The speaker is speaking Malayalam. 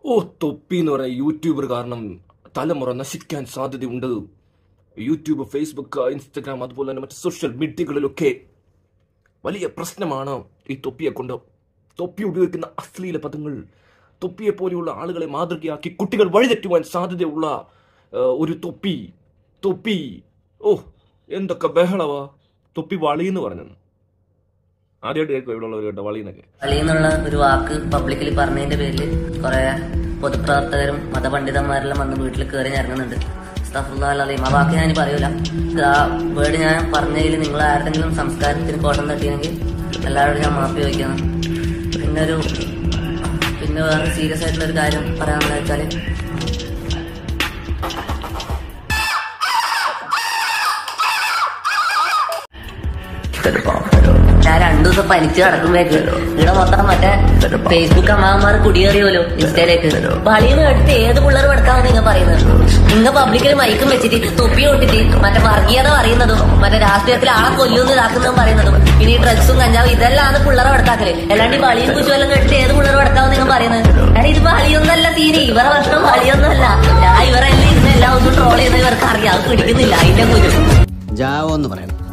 ഓ തൊപ്പി എന്ന് പറയുന്ന യൂട്യൂബർ കാരണം തലമുറ നശിക്കാൻ സാധ്യതയുണ്ട് യൂട്യൂബ് ഫേസ്ബുക്ക് ഇൻസ്റ്റഗ്രാം അതുപോലെ തന്നെ മറ്റ് സോഷ്യൽ മീഡിയകളിലൊക്കെ വലിയ പ്രശ്നമാണ് ഈ തൊപ്പിയെ കൊണ്ട് തൊപ്പി ഉപയോഗിക്കുന്ന അശ്ലീല പദങ്ങൾ തൊപ്പിയെ പോലെയുള്ള ആളുകളെ മാതൃകയാക്കി കുട്ടികൾ വഴിതെറ്റുവാൻ സാധ്യതയുള്ള ആ, ഒരു തൊപ്പി തൊപ്പി ഓ എന്തൊക്കെ ബഹളവാ തൊപ്പി വളി എന്ന് പറഞ്ഞു ആദ്യമായിട്ട് കേൾക്കും ഇവിടെ ഉള്ളവർ കേട്ടോ വളി എന്നൊക്കെ കളി എന്നുള്ള ഒരു വാക്ക് പബ്ലിക്കിൽ പറഞ്ഞതിന്റെ പേരിൽ കുറെ പൊതുപ്രവർത്തകരും മതപണ്ഡിതന്മാരെല്ലാം വന്ന് വീട്ടിൽ കയറി ഇറങ്ങുന്നുണ്ട് അലീം ആ വാക്ക് ഞാൻ പറയൂല ആ വേർഡ് ഞാൻ പറഞ്ഞതിൽ നിങ്ങൾ ആരുടെങ്കിലും സംസ്കാരത്തിന് കോട്ടം തട്ടിയെങ്കിൽ എല്ലാവരോടും ഞാൻ മാപ്പി ചോദിക്കണം പിന്നെ ഒരു പിന്നെ വേറെ സീരിയസ് ആയിട്ടുള്ള ഒരു കാര്യം പറയാമെന്ന് വെച്ചാൽ ഞാൻ രണ്ടു ദിവസം പനിച്ച് കിടക്കുമ്പോഴേക്ക് ഇവിടെ മൊത്തം മറ്റേ ഫേസ്ബുക്ക് അമ്മാവന്മാർ കുടിയേറിയോലോ ഇൻസ്റ്റയിലേക്ക് വളീന്ന് എടുത്ത് ഏത് പിള്ളേർ എടുക്കാമെന്ന് നിങ്ങൾ പറയുന്നത് നിങ്ങൾ പബ്ലിക്കിൽ മൈക്കും വെച്ചിട്ട് തൊപ്പി കൊട്ടിട്ട് മറ്റേ വർഗീയത പറയുന്നതും മറ്റേ രാഷ്ട്രീയത്തിൽ ആളെ കൊല്ലുമെന്ന് ഇതാക്കുന്നതും പറയുന്നതും പിന്നെ ഈ ഡ്രഗ്സും കഞ്ചാവും ഇതെല്ലാം പിള്ളേരെ എടുത്താക്കല് അല്ലാണ്ട് ഈ വളിയും കുച്ചുവെല്ലാം കേട്ടിട്ട് ഏത് പിള്ളേർ എടുക്കാമെന്ന് നിങ്ങൾ പറയുന്നത് എടാ ഇത് വളിയൊന്നല്ല തീരെ ഇവരെ പ്രശ്നം വളിയൊന്നുമല്ല ഞാൻ ഇവരെല്ലാം ഇരുന്ന് എല്ലാ ദിവസവും ട്രോൾ ചെയ്യുന്നത് ഇവർക്ക് അറിയാം അത് പിടിക്കുന്നില്ല അതിന്റെ കുരു ജാവോ എന്ന് പറയണം